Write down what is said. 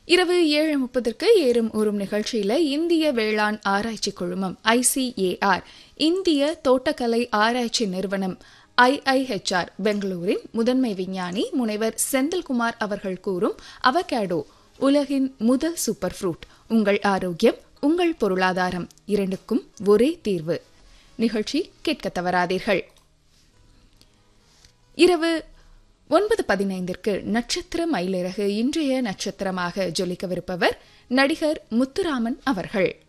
இரவு ஏழு முப்பதற்கு ஏறும் ஊறும் நிகழ்ச்சியில இந்திய வேளாண் ஆராய்ச்சி குழுமம் ஐசிஏஆர் இந்திய தோட்டக்கலை ஆராய்ச்சி நிறுவனம் ஐஐஹெச்ஆர் பெங்களூரின் முதன்மை விஞ்ஞானி முனைவர் செந்தில்குமார் அவர்கள் கூறும் அவகேடோ உலகின் முதல் சூப்பர் ஃப்ரூட் உங்கள் ஆரோக்கியம் உங்கள் பொருளாதாரம் இரண்டுக்கும் ஒரே தீர்வு நிகழ்ச்சி கேட்க தவறாதீர்கள் இரவு ஒன்பது பதினைந்திற்கு நட்சத்திர மயிலிறகு இன்றைய நட்சத்திரமாக ஜொலிக்கவிருப்பவர் நடிகர் முத்துராமன் அவர்கள்